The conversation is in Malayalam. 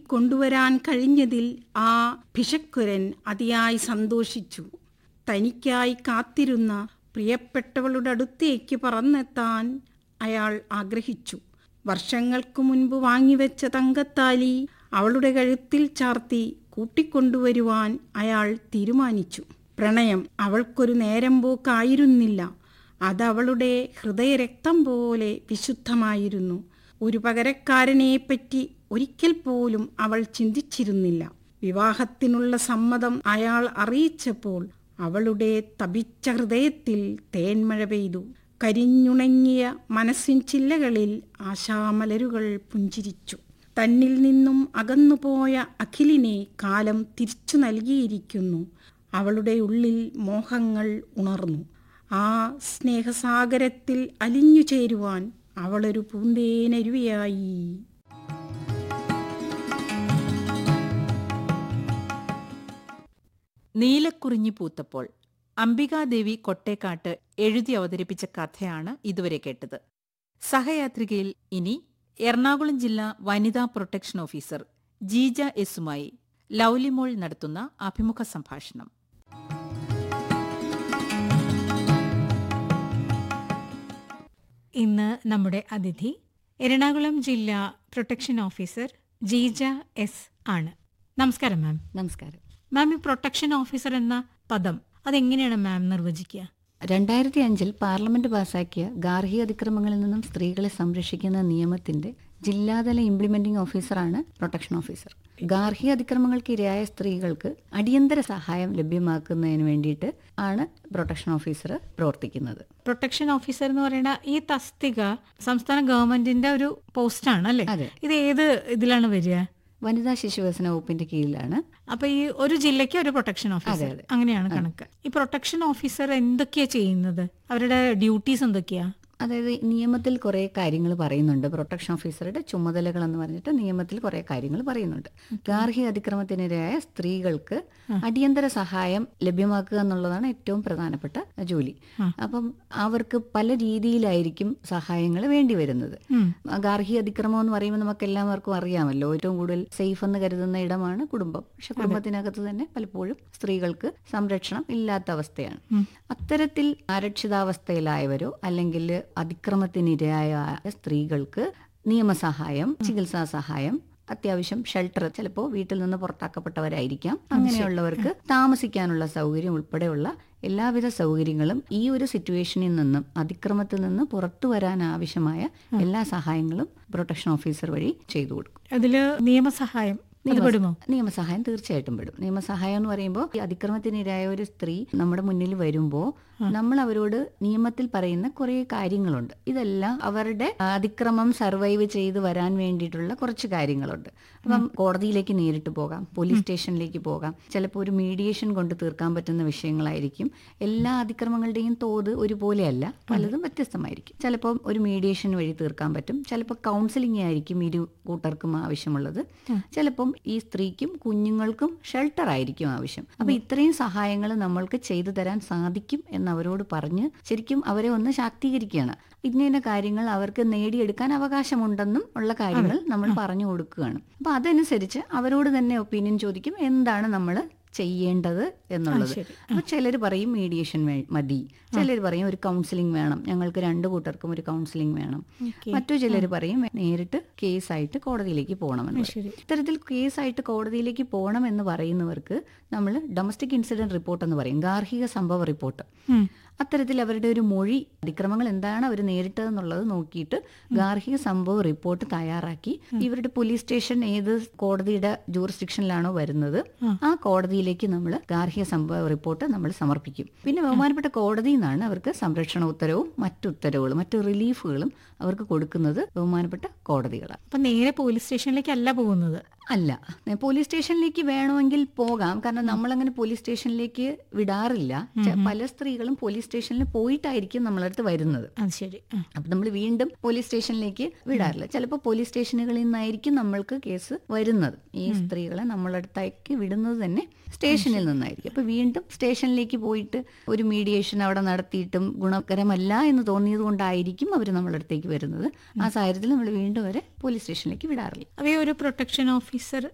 കൂട്ടിക്കൊണ്ടുവരാൻ കഴിഞ്ഞതിൽ ആ ഭിഷക്കുരൻ അതിയായി സന്തോഷിച്ചു തനിക്കായി കാത്തിരുന്ന പ്രിയപ്പെട്ടവളുടെ അടുത്തേക്ക് പറന്നെത്താൻ അയാൾ ആഗ്രഹിച്ചു വർഷങ്ങൾക്കു മുൻപ് വാങ്ങിവെച്ച തങ്കത്താലി അവളുടെ കഴുത്തിൽ ചാർത്തി കൂട്ടിക്കൊണ്ടുവരുവാൻ അയാൾ തീരുമാനിച്ചു പ്രണയം അവൾക്കൊരു നേരം പോക്കായിരുന്നില്ല അതവളുടെ ഹൃദയരക്തം പോലെ വിശുദ്ധമായിരുന്നു ഒരു പകരക്കാരനെപ്പറ്റി ഒരിക്കൽ പോലും അവൾ ചിന്തിച്ചിരുന്നില്ല വിവാഹത്തിനുള്ള സമ്മതം അയാൾ അറിയിച്ചപ്പോൾ അവളുടെ തപിച്ച ഹൃദയത്തിൽ തേന്മഴ പെയ്തു കരിഞ്ഞുണങ്ങിയ മനസ്സിൻ ചില്ലകളിൽ ആശാമലരുകൾ പുഞ്ചിരിച്ചു തന്നിൽ നിന്നും അകന്നുപോയ അഖിലിനെ കാലം തിരിച്ചു നൽകിയിരിക്കുന്നു അവളുടെ ഉള്ളിൽ മോഹങ്ങൾ ഉണർന്നു ആ സ്നേഹസാഗരത്തിൽ അലിഞ്ഞു ചേരുവാൻ അവളൊരു പൂന്തേനരുവിയായി നീലക്കുറിഞ്ഞി പൂത്തപ്പോൾ അംബികാദേവി കൊട്ടേക്കാട്ട് എഴുതി അവതരിപ്പിച്ച കഥയാണ് ഇതുവരെ കേട്ടത് സഹയാത്രികയിൽ ഇനി എറണാകുളം ജില്ലാ വനിതാ പ്രൊട്ടക്ഷൻ ഓഫീസർ ജീജ എസുമായി ലൗലിമോൾ നടത്തുന്ന അഭിമുഖ സംഭാഷണം ഇന്ന് നമ്മുടെ അതിഥി എറണാകുളം ജില്ലാ പ്രൊട്ടക്ഷൻ ഓഫീസർ ജീജ എസ് ആണ് നമസ്കാരം മാം നമസ്കാരം മാം ഈ പ്രൊട്ടക്ഷൻ ഓഫീസർ എന്ന പദം അതെങ്ങനെയാണ് മാം നിർവചിക്കുക രണ്ടായിരത്തി അഞ്ചിൽ പാർലമെന്റ് പാസാക്കിയ ഗാർഹിക അതിക്രമങ്ങളിൽ നിന്നും സ്ത്രീകളെ സംരക്ഷിക്കുന്ന നിയമത്തിന്റെ ജില്ലാതല ഇംപ്ലിമെന്റിംഗ് ഓഫീസറാണ് പ്രൊട്ടക്ഷൻ ഓഫീസർ ഗാർഹിക അതിക്രമങ്ങൾക്ക് ഇരയായ സ്ത്രീകൾക്ക് അടിയന്തര സഹായം ലഭ്യമാക്കുന്നതിന് വേണ്ടിയിട്ട് ആണ് പ്രൊട്ടക്ഷൻ ഓഫീസർ പ്രവർത്തിക്കുന്നത് പ്രൊട്ടക്ഷൻ ഓഫീസർ എന്ന് പറയുന്ന ഈ തസ്തിക സംസ്ഥാന ഗവൺമെന്റിന്റെ ഒരു പോസ്റ്റാണ് അല്ലേ അതെ. ഇത് ഏത് ഇതിലാണ് വരിക വനിതാ ശിശുവികസന വകുപ്പിന്റെ കീഴിലാണ് അപ്പൊ ഈ ഒരു ജില്ലയ്ക്ക് ഒരു പ്രൊട്ടക്ഷൻ ഓഫീസർ അതെ. അങ്ങനെയാണ് കണക്ക് ഈ പ്രൊട്ടക്ഷൻ ഓഫീസർ എന്തൊക്കെയാ ചെയ്യുന്നത് അവരുടെ ഡ്യൂട്ടീസ് എന്തൊക്കെയാ അതായത് നിയമത്തിൽ കുറേ കാര്യങ്ങൾ പറയുന്നുണ്ട് പ്രൊട്ടക്ഷൻ ഓഫീസറുടെ ചുമതലകൾ എന്ന് പറഞ്ഞിട്ട് നിയമത്തിൽ കുറേ കാര്യങ്ങൾ പറയുന്നുണ്ട് ഗാർഹിക അതിക്രമത്തിനിരയായ സ്ത്രീകൾക്ക് അടിയന്തര സഹായം ലഭ്യമാക്കുക എന്നുള്ളതാണ് ഏറ്റവും പ്രധാനപ്പെട്ട ജോലി അപ്പം അവർക്ക് പല രീതിയിലായിരിക്കും സഹായങ്ങൾ വേണ്ടി വരുന്നത് ഉം. ഗാർഹിക അതിക്രമം എന്ന് പറയുമ്പോൾ നമുക്ക് എല്ലാവർക്കും അറിയാമല്ലോ ഏറ്റവും കൂടുതൽ സേഫ് എന്ന് കരുതുന്ന ഇടമാണ് കുടുംബം പക്ഷെ കുടുംബത്തിനകത്ത് തന്നെ പലപ്പോഴും സ്ത്രീകൾക്ക് സംരക്ഷണം ഇല്ലാത്ത അവസ്ഥയാണ് അത്തരത്തിൽ അരക്ഷിതാവസ്ഥയിലായവരോ അല്ലെങ്കിൽ അതിക്രമത്തിനിരയായ സ്ത്രീകൾക്ക് നിയമസഹായം ചികിത്സാ സഹായം അത്യാവശ്യം ഷെൽട്ടർ ചിലപ്പോൾ വീട്ടിൽ നിന്ന് പുറത്താക്കപ്പെട്ടവരായിരിക്കാം അങ്ങനെയുള്ളവർക്ക് താമസിക്കാനുള്ള സൗകര്യം ഉൾപ്പെടെയുള്ള എല്ലാവിധ സൗകര്യങ്ങളും ഈ ഒരു സിറ്റുവേഷനിൽ നിന്നും അതിക്രമത്തിൽ നിന്ന് പുറത്തു വരാൻ ആവശ്യമായ എല്ലാ സഹായങ്ങളും പ്രൊട്ടക്ഷൻ ഓഫീസർ വഴി ചെയ്തു കൊടുക്കും അതില് നിയമസഹായം അത് പെടുമോ നിയമസഹായം തീർച്ചയായിട്ടും പെടും നിയമസഹായം എന്ന് പറയുമ്പോൾ ഈ അതിക്രമത്തിനിരയായ ഒരു സ്ത്രീ നമ്മുടെ മുന്നിൽ വരുമ്പോൾ നമ്മൾ അവരോട് നിയമത്തിൽ പറയുന്ന കുറേ കാര്യങ്ങളുണ്ട് ഇതെല്ലാം അവരുടെ അതിക്രമം സർവൈവ് ചെയ്ത് വരാൻ വേണ്ടിയിട്ടുള്ള കുറച്ച് കാര്യങ്ങളുണ്ട് അപ്പം കോടതിയിലേക്ക് നേരിട്ട് പോകാം പോലീസ് സ്റ്റേഷനിലേക്ക് പോകാം ചിലപ്പോൾ ഒരു മീഡിയേഷൻ കൊണ്ട് തീർക്കാൻ പറ്റുന്ന വിഷയങ്ങളായിരിക്കും എല്ലാ അതിക്രമങ്ങളുടെയും തോത് ഒരുപോലെയല്ല പലതും വ്യത്യസ്തമായിരിക്കും ചിലപ്പോൾ ഒരു മീഡിയേഷൻ വഴി തീർക്കാൻ പറ്റും ചിലപ്പോൾ കൗൺസിലിംഗ് ആയിരിക്കും ഇരു കൂട്ടർക്കും ആവശ്യമുള്ളത് ചിലപ്പം ഈ സ്ത്രീക്കും കുഞ്ഞുങ്ങൾക്കും ഷെൽട്ടർ ആയിരിക്കും ആവശ്യം അപ്പൊ ഇത്രയും സഹായങ്ങൾ നമ്മൾക്ക് ചെയ്തു തരാൻ സാധിക്കും എന്ന് അവരോട് പറഞ്ഞ് ശരിക്കും അവരെ ഒന്ന് ശാക്തീകരിക്കുകയാണ് ഇന്ന ഇന്ന കാര്യങ്ങൾ അവർക്ക് നേടിയെടുക്കാൻ അവകാശമുണ്ടെന്നും ഉള്ള കാര്യങ്ങൾ നമ്മൾ പറഞ്ഞു കൊടുക്കുകയാണ് അപ്പൊ അതനുസരിച്ച് അവരോട് തന്നെ ഒപ്പീനിയൻ ചോദിക്കും എന്താണ് നമ്മൾ ചെയ്യേണ്ടത് എന്നുള്ളത് ശരി. അപ്പൊ ചിലർ പറയും മീഡിയേഷൻ മതി ചിലർ പറയും ഒരു കൗൺസിലിംഗ് വേണം ഞങ്ങൾക്ക് രണ്ടു കൂട്ടർക്കും ഒരു കൗൺസിലിംഗ് വേണം Okay. മറ്റു ചിലർ പറയും നേരിട്ട് കേസായിട്ട് കോടതിയിലേക്ക് പോകണമെന്ന് പറയും. ശരി. ഇത്തരത്തിൽ കേസായിട്ട് കോടതിയിലേക്ക് പോകണം എന്ന് പറയുന്നവർക്ക് നമ്മൾ ഡൊമസ്റ്റിക് ഇൻസിഡന്റ് റിപ്പോർട്ട് എന്ന് പറയും ഗാർഹിക സംഭവ റിപ്പോർട്ട് ഉം. അത്തരത്തിൽ അവരുടെ ഒരു മൊഴി അതിക്രമങ്ങൾ എന്താണ് അവർ നേരിട്ടതെന്നുള്ളത് നോക്കിയിട്ട് ഗാർഹിക സംഭവ റിപ്പോർട്ട് തയ്യാറാക്കി ഇവരുടെ പോലീസ് സ്റ്റേഷൻ ഏത് കോടതിയുടെ ജൂറിസ്ഡിക്ഷനിലാണോ വരുന്നത് ആ കോടതിയിലേക്ക് നമ്മൾ ഗാർഹിക സംഭവ റിപ്പോർട്ട് നമ്മൾ സമർപ്പിക്കും പിന്നെ ബഹുമാനപ്പെട്ട കോടതിയിൽ നിന്നാണ് അവർക്ക് സംരക്ഷണ ഉത്തരവും മറ്റു ഉത്തരവുകളും മറ്റു റിലീഫുകളും അവർക്ക് കൊടുക്കുന്നത് ബഹുമാനപ്പെട്ട കോടതികളാണ് അപ്പൊ നേരെ പോലീസ് സ്റ്റേഷനിലേക്കല്ല പോകുന്നത് അല്ല നേ- പോലീസ് സ്റ്റേഷനിലേക്ക് വേണമെങ്കിൽ പോകാം കാരണം നമ്മളങ്ങനെ പോലീസ് സ്റ്റേഷനിലേക്ക് വിടാറില്ല ചെ- പല സ്ത്രീകളും പോലീസ് സ്റ്റേഷനിൽ പോയിട്ടായിരിക്കും നമ്മളടുത്ത് വരുന്നത് അത് ശരി ആ. അപ്പൊ നമ്മൾ വീണ്ടും പോലീസ് സ്റ്റേഷനിലേക്ക് വിടാറില്ല ചിലപ്പോൾ പോലീസ് സ്റ്റേഷനുകളിൽ നിന്നായിരിക്കും നമ്മൾക്ക് കേസ് വരുന്നത് ഈ സ്ത്രീകളെ നമ്മളടുത്തേക്ക് വിടുന്നത് തന്നെ സ്റ്റേഷനിൽ നിന്നായിരിക്കും അപ്പൊ വീണ്ടും സ്റ്റേഷനിലേക്ക് പോയിട്ട് ഒരു മീഡിയേഷൻ അവിടെ നടത്തിയിട്ടും ഗുണകരമല്ല എന്ന് തോന്നിയത് കൊണ്ടായിരിക്കും അവർ നമ്മളടുത്തേക്ക് വരുന്നത് ആ സാഹചര്യത്തിൽ നമ്മൾ വീണ്ടും അവരെ പോലീസ് സ്റ്റേഷനിലേക്ക് വിടാറില്ല അവ ഒരു പ്രൊട്ടക്ഷൻ ഓഫീസർ